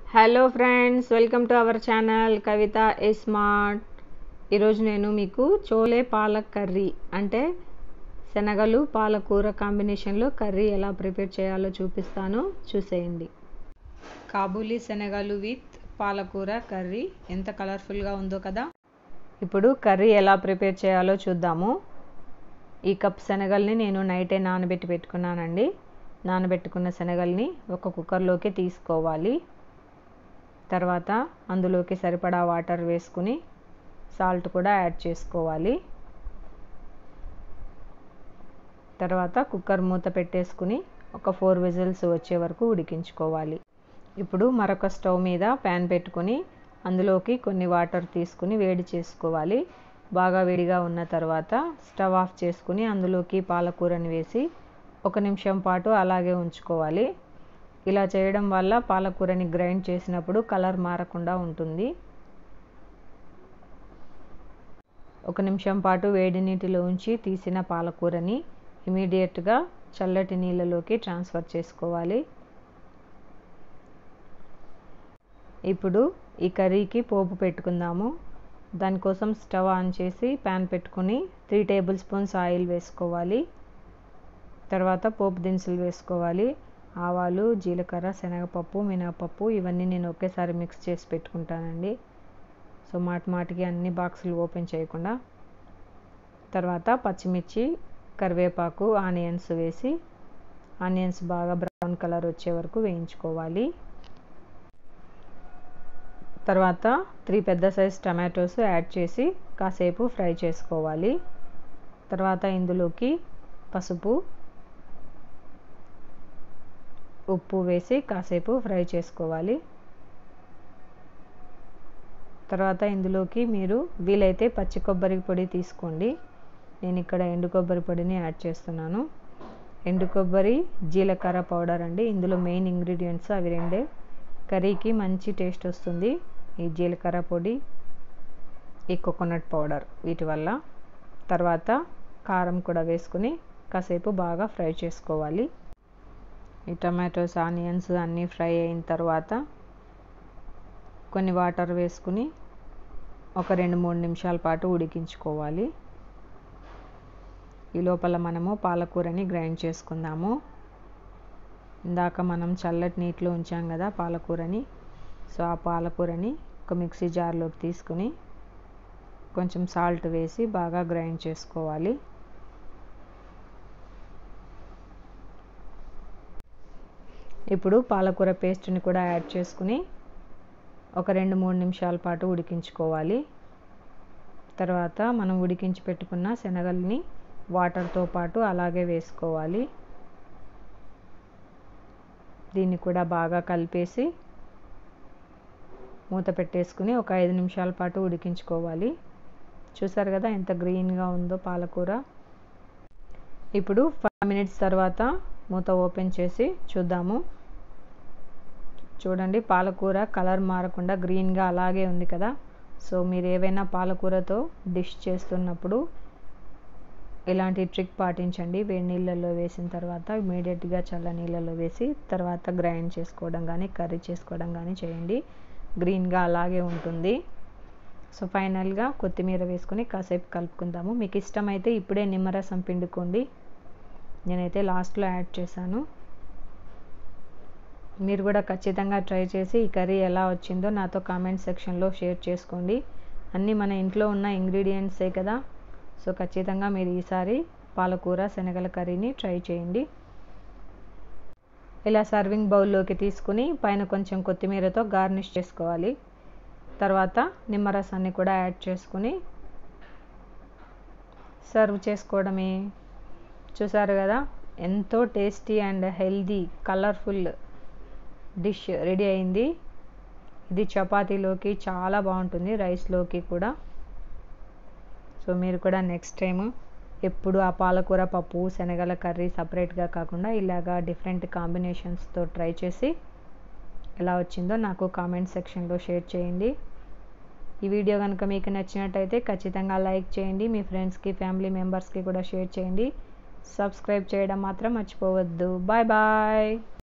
hello friends welcome to our channel Kavitha A smart ఈరోజు నేను మీకు చోలే పాలక్ కర్రీ అంటే శనగలు పాలకూర కాంబినేషన్లో కర్రీ ఎలా ప్రిపేర్ చేయాలో చూపిస్తాను చూసేయండి కాబూలీ శనగలు విత్ పాలకూర కర్రీ ఎంత కలర్ఫుల్గా ఉందో కదా ఇప్పుడు కర్రీ ఎలా ప్రిపేర్ చేయాలో చూద్దాము ఈ కప్ శనగల్ని నేను నైటే నానబెట్టి పెట్టుకున్నానండి నానబెట్టుకున్న శనగల్ని ఒక కుక్కర్లోకి తీసుకోవాలి తర్వాత అందులోకి సరిపడా వాటర్ వేసుకుని సాల్ట్ కూడా యాడ్ చేసుకోవాలి తర్వాత కుక్కర్ మూత పెట్టేసుకుని ఒక ఫోర్ విజిల్స్ వచ్చే వరకు ఉడికించుకోవాలి ఇప్పుడు మరొక స్టవ్ మీద ప్యాన్ పెట్టుకుని అందులోకి కొన్ని వాటర్ తీసుకుని వేడి చేసుకోవాలి బాగా వేడిగా ఉన్న తర్వాత స్టవ్ ఆఫ్ చేసుకుని అందులోకి పాలకూరని వేసి ఒక నిమిషం పాటు అలాగే ఉంచుకోవాలి ఇలా చేయడం వల్ల పాలకూరని గ్రైండ్ చేసినప్పుడు కలర్ మారకుండా ఉంటుంది ఒక నిమిషం పాటు వేడి నీటిలో ఉంచి తీసిన పాలకూరని ఇమీడియట్గా చల్లటి నీళ్ళలోకి ట్రాన్స్ఫర్ చేసుకోవాలి ఇప్పుడు ఈ కర్రీకి పోపు పెట్టుకుందాము దానికోసం స్టవ్ ఆన్ చేసి ప్యాన్ పెట్టుకుని త్రీ టేబుల్ స్పూన్స్ ఆయిల్ వేసుకోవాలి తర్వాత పోపు దినుసులు వేసుకోవాలి ఆవాలు జీలకర్ర శనగపప్పు మినపప్పు ఇవన్నీ నేను ఒకేసారి మిక్స్ చేసి పెట్టుకుంటానండి సో మాటి మాటికి అన్ని బాక్సులు ఓపెన్ చేయకుండా తర్వాత పచ్చిమిర్చి కరివేపాకు ఆనియన్స్ వేసి ఆనియన్స్ బాగా బ్రౌన్ కలర్ వచ్చే వరకు వేయించుకోవాలి తర్వాత త్రీ పెద్ద సైజ్ టమాటోస్ యాడ్ చేసి కాసేపు ఫ్రై చేసుకోవాలి తర్వాత ఇందులోకి పసుపు ఉప్పు వేసి కాసేపు ఫ్రై చేసుకోవాలి తర్వాత ఇందులోకి మీరు వీలైతే పచ్చి కొబ్బరి పొడి తీసుకోండి నేను ఇక్కడ ఎండు కొబ్బరి పొడిని యాడ్ చేస్తున్నాను ఎండు కొబ్బరి జీలకర్ర పౌడర్ అండి ఇందులో మెయిన్ ఇంగ్రీడియంట్స్ అవి రెండే కర్రీకి మంచి టేస్ట్ వస్తుంది ఈ జీలకర్ర పొడి ఈ కోకోనట్ పౌడర్ వీటి వల్ల తర్వాత కారం కూడా వేసుకుని కాసేపు బాగా ఫ్రై చేసుకోవాలి ఈ టమాటోస్ ఆనియన్స్ అన్నీ ఫ్రై అయిన తర్వాత కొన్ని వాటర్ వేసుకుని ఒక రెండు మూడు నిమిషాల పాటు ఉడికించుకోవాలి ఈ లోపల మనము పాలకూరని గ్రైండ్ చేసుకుందాము ఇందాక మనం చల్లటి నీటిలో ఉంచాం కదా పాలకూరని సో ఆ పాలకూరని ఒక మిక్సీ జార్లోకి తీసుకుని కొంచెం సాల్ట్ వేసి బాగా గ్రైండ్ చేసుకోవాలి ఇప్పుడు పాలకూర పేస్ట్ని కూడా యాడ్ చేసుకుని ఒక రెండు మూడు నిమిషాల పాటు ఉడికించుకోవాలి తర్వాత మనం ఉడికించి పెట్టుకున్న శనగల్ని వాటర్తో పాటు అలాగే వేసుకోవాలి దీన్ని కూడా బాగా కలిపేసి మూత పెట్టేసుకుని ఒక ఐదు నిమిషాల పాటు ఉడికించుకోవాలి చూసారు కదా ఎంత గ్రీన్గా ఉందో పాలకూర ఇప్పుడు ఫైవ్ మినిట్స్ తర్వాత మూత ఓపెన్ చేసి చూద్దాము చూడండి పాలకూర కలర్ మారకుండా గ్రీన్గా అలాగే ఉంది కదా సో మీరు ఏవైనా పాలకూరతో డిష్ చేస్తున్నప్పుడు ఇలాంటి ట్రిక్ పాటించండి వేడి నీళ్ళల్లో వేసిన తర్వాత ఇమీడియట్గా చల్ల నీళ్ళలో వేసి తర్వాత గ్రైండ్ చేసుకోవడం కానీ కర్రీ చేసుకోవడం కానీ చేయండి గ్రీన్గా అలాగే ఉంటుంది సో ఫైనల్గా కొత్తిమీర వేసుకొని కాసేపు కలుపుకుందాము మీకు ఇష్టమైతే ఇప్పుడే నిమ్మరసం పిండుకోండి నేనైతే లాస్ట్లో యాడ్ చేశాను మీరు కూడా ఖచ్చితంగా ట్రై చేసి ఈ కర్రీ ఎలా వచ్చిందో నాతో కామెంట్ సెక్షన్లో షేర్ చేసుకోండి అన్నీ మన ఇంట్లో ఉన్న ఇంగ్రీడియంట్సే కదా సో ఖచ్చితంగా మీరు ఈసారి పాలకూర శనగల కర్రీని ట్రై చేయండి ఇలా సర్వింగ్ బౌల్లోకి తీసుకుని పైన కొంచెం కొత్తిమీరతో గార్నిష్ చేసుకోవాలి తర్వాత నిమ్మరసాన్ని కూడా యాడ్ చేసుకుని సర్వ్ చేసుకోవడమే చూసారు కదా ఎంతో tasty and healthy colourful dish ready అయింది ఇది చపాతీలోకి చాలా బాగుంటుంది రైస్లోకి కూడా సో మీరు కూడా నెక్స్ట్ టైం ఎప్పుడు ఆ పాలకూర పప్పు శనగల కర్రీ సపరేట్గా కాకుండా ఇలాగా డిఫరెంట్ కాంబినేషన్స్తో ట్రై చేసి ఎలా వచ్చిందో నాకు కామెంట్ సెక్షన్లో షేర్ చేయండి ఈ వీడియో కనుక మీకు నచ్చినట్టయితే ఖచ్చితంగా లైక్ చేయండి మీ ఫ్రెండ్స్కి ఫ్యామిలీ మెంబర్స్కి కూడా షేర్ చేయండి సబ్స్క్రైబ్ చేయడం మాత్రం మర్చిపోవద్దు బాయ్ బాయ్